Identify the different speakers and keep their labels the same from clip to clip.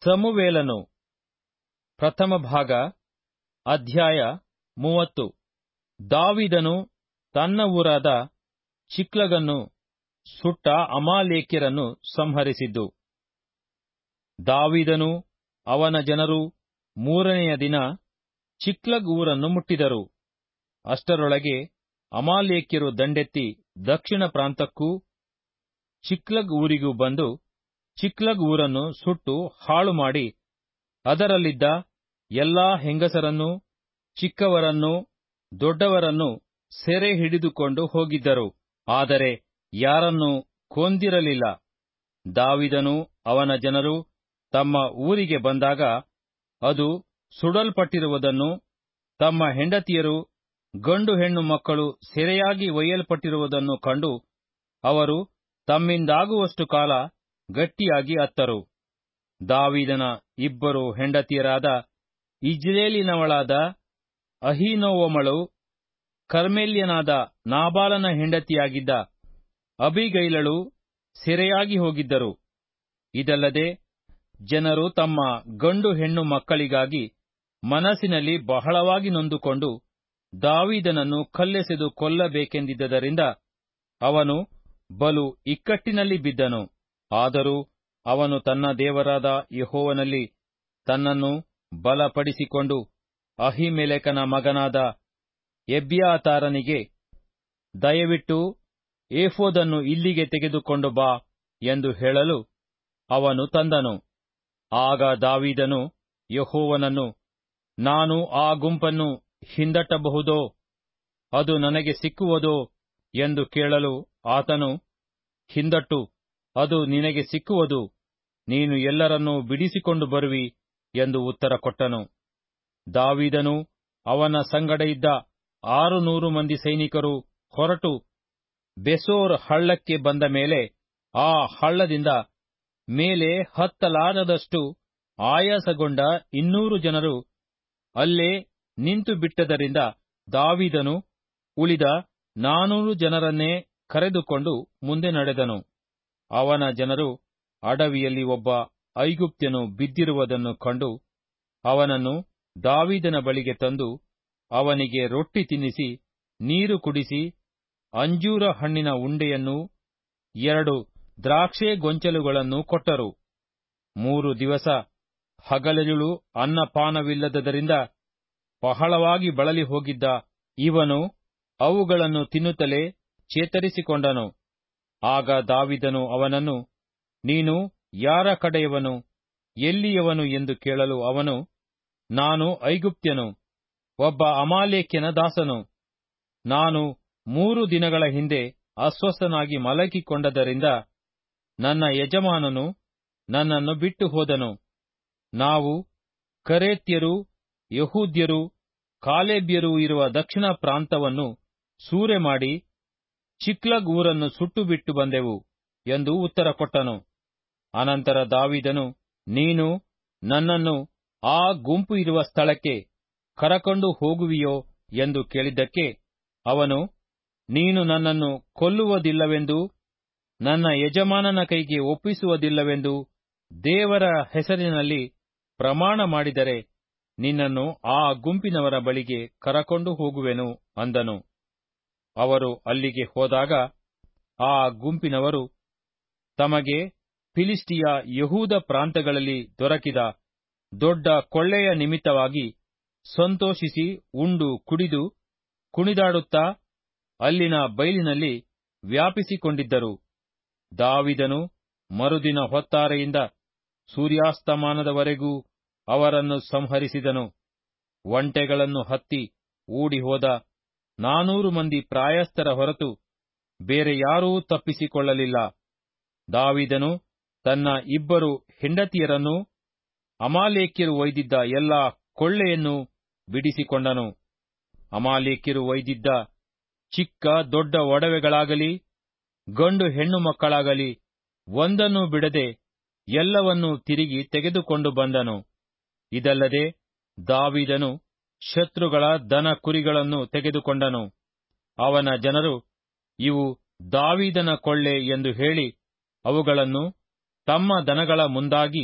Speaker 1: ಸಮುವೇಲನು ಪ್ರಥಮ ಭಾಗ ಅಧ್ಯಾಯ ಮೂವತ್ತು ದಾವಿದನು ತನ್ನ ಊರಾದ ಚಿಕ್ಲಗನ್ನು ಸುಟ್ಟ ಅಮಾಲೇಕ್ಯರನ್ನು ಸಂಹರಿಸಿದ್ದು ದಾವಿದನು ಅವನ ಜನರು ಮೂರನೆಯ ದಿನ ಚಿಕ್ಲಗ್ ಊರನ್ನು ಮುಟ್ಟಿದರು ಅಷ್ಟರೊಳಗೆ ಅಮಾಲೇಕ್ಯರು ದಂಡೆತ್ತಿ ದಕ್ಷಿಣ ಪ್ರಾಂತಕ್ಕೂ ಚಿಕ್ಲಗ್ ಊರಿಗೂ ಬಂದು ಚಿಕ್ಲಗ್ ಊರನ್ನು ಸುಟ್ಟು ಹಾಳುಮಾಡಿ ಅದರಲ್ಲಿದ್ದ ಎಲ್ಲಾ ಹೆಂಗಸರನ್ನೂ ಚಿಕ್ಕವರನ್ನೂ ದೊಡ್ಡವರನ್ನೂ ಸೆರೆ ಹಿಡಿದುಕೊಂಡು ಹೋಗಿದ್ದರು ಆದರೆ ಯಾರನ್ನೂ ಕೊಂದಿರಲಿಲ್ಲ ದಾವಿದನೂ ಅವನ ಜನರು ತಮ್ಮ ಊರಿಗೆ ಬಂದಾಗ ಅದು ಸುಡಲ್ಪಟ್ಟಿರುವುದನ್ನು ತಮ್ಮ ಹೆಂಡತಿಯರು ಗಂಡು ಹೆಣ್ಣು ಮಕ್ಕಳು ಸೆರೆಯಾಗಿ ಒಯ್ಯಲ್ಪಟ್ಟಿರುವುದನ್ನು ಕಂಡು ಅವರು ತಮ್ಮಿಂದಾಗುವಷ್ಟು ಕಾಲ ಗಟ್ಟಿಯಾಗಿ ಅತ್ತರು ದಾವಿದನ ಇಬ್ಬರು ಹೆಂಡತಿಯರಾದ ಇಜ್ರೇಲಿನವಳಾದ ಅಹೀನೋವಮಳು ಕರ್ಮೆಲ್ಯನಾದ ನಾಬಾಲನ ಹೆಂಡತಿಯಾಗಿದ್ದ ಅಬಿಗೈಲಳು ಸೆರೆಯಾಗಿ ಹೋಗಿದ್ದರು ಇದಲ್ಲದೆ ಜನರು ತಮ್ಮ ಗಂಡು ಹೆಣ್ಣು ಮಕ್ಕಳಿಗಾಗಿ ಮನಸ್ಸಿನಲ್ಲಿ ಬಹಳವಾಗಿ ನೊಂದುಕೊಂಡು ದಾವಿದನನ್ನು ಕಲ್ಲೆಸೆದು ಕೊಲ್ಲಬೇಕೆಂದಿದ್ದರಿಂದ ಅವನು ಬಲು ಇಕ್ಕಟ್ಟಿನಲ್ಲಿ ಬಿದ್ದನು ಆದರೂ ಅವನು ತನ್ನ ದೇವರಾದ ಯೆಹೋವನಲ್ಲಿ ತನ್ನನ್ನು ಬಲಪಡಿಸಿಕೊಂಡು ಅಹಿಮೆಲೆಕನ ಮಗನಾದ ಎಬ್ಯಾತಾರನಿಗೆ ದಯವಿಟ್ಟು ಏಫೋದನ್ನು ಇಲ್ಲಿಗೆ ತೆಗೆದುಕೊಂಡು ಬಾ ಎಂದು ಹೇಳಲು ಅವನು ತಂದನು ಆಗ ದಾವಿದನು ಯೆಹೋವನನ್ನು ನಾನು ಆ ಗುಂಪನ್ನು ಹಿಂದಟ್ಟಬಹುದೋ ಅದು ನನಗೆ ಸಿಕ್ಕುವುದೋ ಎಂದು ಕೇಳಲು ಆತನು ಹಿಂದಟ್ಟು ಅದು ನಿನಗೆ ಸಿಕ್ಕುವುದು ನೀನು ಎಲ್ಲರನ್ನೂ ಬಿಡಿಸಿಕೊಂಡು ಬರುವಿ ಎಂದು ಉತ್ತರ ಕೊಟ್ಟನು ದಾವಿದನು ಅವನ ಸಂಗಡ ಇದ್ದ ಆರು ನೂರು ಮಂದಿ ಸೈನಿಕರು ಹೊರಟು ಬೆಸೋರ್ ಹಳ್ಳಕ್ಕೆ ಬಂದ ಮೇಲೆ ಆ ಹಳ್ಳದಿಂದ ಮೇಲೆ ಹತ್ತಲಾರದಷ್ಟು ಆಯಾಸಗೊಂಡ ಇನ್ನೂರು ಜನರು ಅಲ್ಲೇ ನಿಂತು ಬಿಟ್ಟದರಿಂದ ದಾವಿದನು ಉಳಿದ ನಾನೂರು ಜನರನ್ನೇ ಕರೆದುಕೊಂಡು ಮುಂದೆ ನಡೆದನು ಅವನ ಜನರು ಅಡವಿಯಲ್ಲಿ ಒಬ್ಬ ಐಗುಪ್ತ್ಯನು ಬಿದ್ದಿರುವುದನ್ನು ಕಂಡು ಅವನನ್ನು ದಾವಿದನ ಬಳಿಗೆ ತಂದು ಅವನಿಗೆ ರೊಟ್ಟಿ ತಿನ್ನಿಸಿ ನೀರು ಕುಡಿಸಿ ಅಂಜೂರ ಹಣ್ಣಿನ ಉಂಡೆಯನ್ನೂ ಎರಡು ದ್ರಾಕ್ಷೆ ಗೊಂಚಲುಗಳನ್ನು ಕೊಟ್ಟರು ಮೂರು ದಿವಸ ಹಗಲಿರುಳು ಅನ್ನಪಾನವಿಲ್ಲದದರಿಂದ ಬಹಳವಾಗಿ ಬಳಲಿ ಹೋಗಿದ್ದ ಇವನು ಅವುಗಳನ್ನು ತಿನ್ನುತ್ತಲೇ ಚೇತರಿಸಿಕೊಂಡನು ಆಗ ದಾವಿದನು ಅವನನ್ನು ನೀನು ಯಾರ ಕಡೆಯವನು ಎಲ್ಲಿಯವನು ಎಂದು ಕೇಳಲು ಅವನು ನಾನು ಐಗುಪ್ತ್ಯನು ಒಬ್ಬ ಅಮಾಲೇಕ್ಯನ ದಾಸನು ನಾನು ಮೂರು ದಿನಗಳ ಹಿಂದೆ ಅಸ್ವಸ್ಥನಾಗಿ ಮಲಗಿಕೊಂಡದರಿಂದ ನನ್ನ ಯಜಮಾನನು ನನ್ನನ್ನು ಬಿಟ್ಟು ಹೋದನು ನಾವು ಕರೇತ್ಯರು ಯಹೂದ್ಯರು ಕಾಲೇಬ್ಯರು ಇರುವ ದಕ್ಷಿಣ ಪ್ರಾಂತವನ್ನು ಸೂರೆ ಮಾಡಿ ಚಿಕ್ಲಗ್ ಊರನ್ನು ಸುಟ್ಟು ಬಿಟ್ಟು ಬಂದೆವು ಎಂದು ಉತ್ತರ ಕೊಟ್ಟನು ಅನಂತರ ದಾವಿದನು ನೀನು ನನ್ನನ್ನು ಆ ಗುಂಪು ಇರುವ ಸ್ಥಳಕ್ಕೆ ಕರಕೊಂಡು ಹೋಗುವಿಯೋ ಎಂದು ಕೇಳಿದ್ದಕ್ಕೆ ಅವನು ನೀನು ನನ್ನನ್ನು ಕೊಲ್ಲುವುದಿಲ್ಲವೆಂದೂ ನನ್ನ ಯಜಮಾನನ ಕೈಗೆ ಒಪ್ಪಿಸುವುದಿಲ್ಲವೆಂದು ದೇವರ ಹೆಸರಿನಲ್ಲಿ ಪ್ರಮಾಣ ಮಾಡಿದರೆ ನಿನ್ನನ್ನು ಆ ಗುಂಪಿನವರ ಬಳಿಗೆ ಕರಕೊಂಡು ಹೋಗುವೆನು ಅಂದನು ಅವರು ಅಲ್ಲಿಗೆ ಹೋದಾಗ ಆ ಗುಂಪಿನವರು ತಮಗೆ ಫಿಲಿಸ್ಟಿಯ ಯಹೂದ ಪ್ರಾಂತಗಳಲ್ಲಿ ದೊರಕಿದ ದೊಡ್ಡ ಕೊಳ್ಳೆಯ ನಿಮಿತ್ತವಾಗಿ ಸಂತೋಷಿಸಿ ಉಂಡು ಕುಡಿದು ಕುಣಿದಾಡುತ್ತಾ ಅಲ್ಲಿನ ಬೈಲಿನಲ್ಲಿ ವ್ಯಾಪಿಸಿಕೊಂಡಿದ್ದರು ದಾವಿದನು ಮರುದಿನ ಹೊತ್ತಾರೆಯಿಂದ ಸೂರ್ಯಾಸ್ತಮಾನದವರೆಗೂ ಅವರನ್ನು ಸಂಹರಿಸಿದನು ಒಂಟೆಗಳನ್ನು ಹತ್ತಿ ಓಡಿ ಹೋದ ನಾನೂರು ಮಂದಿ ಪ್ರಾಯಸ್ಥರ ಹೊರತು ಬೇರೆ ಯಾರೂ ತಪ್ಪಿಸಿಕೊಳ್ಳಲಿಲ್ಲ ದಾವಿದನು ತನ್ನ ಇಬ್ಬರು ಹೆಂಡತಿಯರನ್ನೂ ಅಮಾಲೇಕ್ಯರು ಒಯ್ದಿದ್ದ ಎಲ್ಲಾ ಕೊಳ್ಳೆಯನ್ನು ಬಿಡಿಸಿಕೊಂಡನು ಅಮಾಲೇಕ್ಯರು ಒಯ್ದಿದ್ದ ಚಿಕ್ಕ ದೊಡ್ಡ ಒಡವೆಗಳಾಗಲಿ ಗಂಡು ಹೆಣ್ಣು ಮಕ್ಕಳಾಗಲಿ ಒಂದನ್ನೂ ಬಿಡದೆ ಎಲ್ಲವನ್ನೂ ತಿರುಗಿ ತೆಗೆದುಕೊಂಡು ಬಂದನು ಇದಲ್ಲದೆ ದಾವಿದನು ಶತ್ರುಗಳ ದನ ಕುರಿಗಳನ್ನು ತೆಗೆದುಕೊಂಡನು ಅವನ ಜನರು ಇವು ದಾವಿದನ ಕೊಳ್ಳೆ ಎಂದು ಹೇಳಿ ಅವುಗಳನ್ನು ತಮ್ಮ ದನಗಳ ಮುಂದಾಗಿ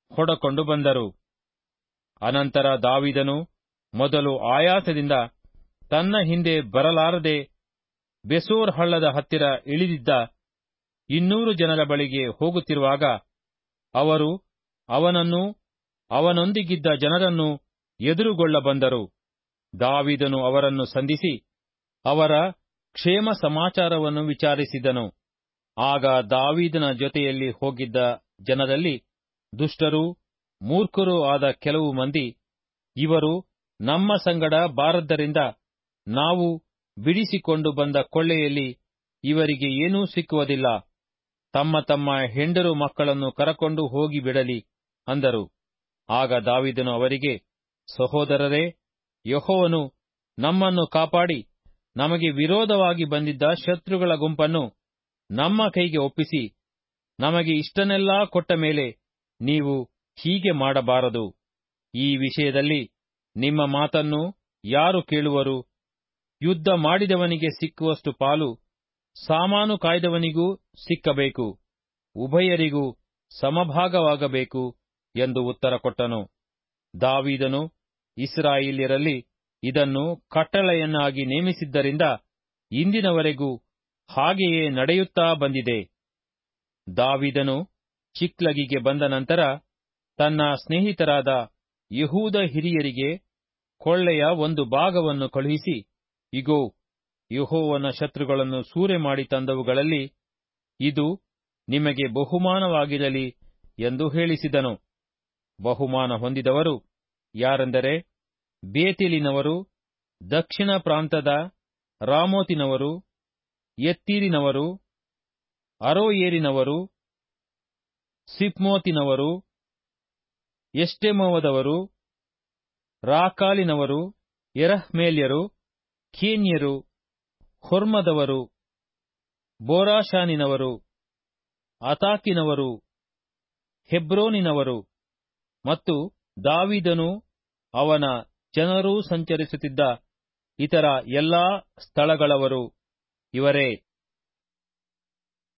Speaker 1: ಹೊಡಕೊಂಡು ಬಂದರು ಅನಂತರ ದಾವಿದನು ಮೊದಲು ಆಯಾಸದಿಂದ ತನ್ನ ಹಿಂದೆ ಬರಲಾರದೆ ಬೆಸೋರ್ ಹಳ್ಳದ ಹತ್ತಿರ ಇಳಿದಿದ್ದ ಇನ್ನೂರು ಜನರ ಬಳಿಗೆ ಹೋಗುತ್ತಿರುವಾಗ ಅವರು ಅವನನ್ನು ಅವನೊಂದಿಗಿದ್ದ ಜನರನ್ನು ಎದುರುಗೊಳ್ಳ ಬಂದರು ದಾವಿದನು ಅವರನ್ನು ಸಂಧಿಸಿ ಅವರ ಕ್ಷೇಮ ಸಮಾಚಾರವನ್ನು ವಿಚಾರಿಸಿದನು ಆಗ ದಾವಿದನ ಜೊತೆಯಲ್ಲಿ ಹೋಗಿದ್ದ ಜನರಲ್ಲಿ ದುಷ್ಟರೂ ಮೂರ್ಖರೂ ಆದ ಕೆಲವು ಮಂದಿ ಇವರು ನಮ್ಮ ಸಂಗಡ ಬಾರದ್ದರಿಂದ ನಾವು ಬಿಡಿಸಿಕೊಂಡು ಬಂದ ಕೊಳ್ಳೆಯಲ್ಲಿ ಇವರಿಗೆ ಏನೂ ಸಿಕ್ಕುವುದಿಲ್ಲ ತಮ್ಮ ತಮ್ಮ ಹೆಂಡರು ಮಕ್ಕಳನ್ನು ಕರಕೊಂಡು ಹೋಗಿ ಬಿಡಲಿ ಅಂದರು ಆಗ ದಾವಿದನು ಅವರಿಗೆ ಸಹೋದರರೇ ಯಹೋವನು ನಮ್ಮನ್ನು ಕಾಪಾಡಿ ನಮಗೆ ವಿರೋಧವಾಗಿ ಬಂದಿದ್ದ ಶತ್ರುಗಳ ಗುಂಪನ್ನು ನಮ್ಮ ಕೈಗೆ ಒಪ್ಪಿಸಿ ನಮಗೆ ಇಷ್ಟನ್ನೆಲ್ಲಾ ಕೊಟ್ಟ ಮೇಲೆ ನೀವು ಹೀಗೆ ಮಾಡಬಾರದು ಈ ವಿಷಯದಲ್ಲಿ ನಿಮ್ಮ ಮಾತನ್ನು ಯಾರು ಕೇಳುವರು ಯುದ್ಧ ಮಾಡಿದವನಿಗೆ ಸಿಕ್ಕುವಷ್ಟು ಪಾಲು ಸಾಮಾನು ಕಾಯ್ದವನಿಗೂ ಸಿಕ್ಕಬೇಕು ಉಭಯರಿಗೂ ಸಮಭಾಗವಾಗಬೇಕು ಎಂದು ಉತ್ತರ ಕೊಟ್ಟನು ದಾವೀದನು ಇಸ್ರಾಯೇಲ್ಯರಲ್ಲಿ ಇದನ್ನು ಕಟ್ಟಳೆಯನ್ನಾಗಿ ನೇಮಿಸಿದ್ದರಿಂದ ಇಂದಿನವರೆಗೂ ಹಾಗೆಯೇ ನಡೆಯುತ್ತಾ ಬಂದಿದೆ ದಾವಿದನು ಚಿಕ್ಲಗಿಗೆ ಬಂದ ನಂತರ ತನ್ನ ಸ್ನೇಹಿತರಾದ ಯಹೂದ ಹಿರಿಯರಿಗೆ ಕೊಳ್ಳೆಯ ಒಂದು ಭಾಗವನ್ನು ಕಳುಹಿಸಿ ಇಗೋ ಯಹೋವನ ಶತ್ರುಗಳನ್ನು ಸೂರೆ ಮಾಡಿ ತಂದವುಗಳಲ್ಲಿ ಇದು ನಿಮಗೆ ಬಹುಮಾನವಾಗಿರಲಿ ಎಂದು ಹೇಳಿಸಿದನು ಬಹುಮಾನ ಹೊಂದಿದವರು ಯಾರೆಂದರೆ ಬೇತಿಲಿನವರು ದಕ್ಷಿಣ ಪ್ರಾಂತದ ರಾಮೋತಿನವರು ಎತ್ತೀರಿನವರು ಅರೋಯೇರಿನವರು ಸಿಪ್ಮೋತಿನವರು ಎಷ್ಟೆಮೋವದವರು ರಾಕಾಲಿನವರು ಎರಹ್ಮೇಲ್ಯರು ಕೀನ್ಯರು ಹೊರ್ಮದವರು ಬೋರಾಶಾನಿನವರು ಅತಾಕಿನವರು ಹೆಬ್ರೋನಿನವರು ಮತ್ತು ದಾವಿದನು ಅವನ ಜನರೂ ಸಂಚರಿಸುತ್ತಿದ್ದ ಇತರ ಎಲ್ಲಾ ಸ್ಥಳಗಳವರು ಇವರೇ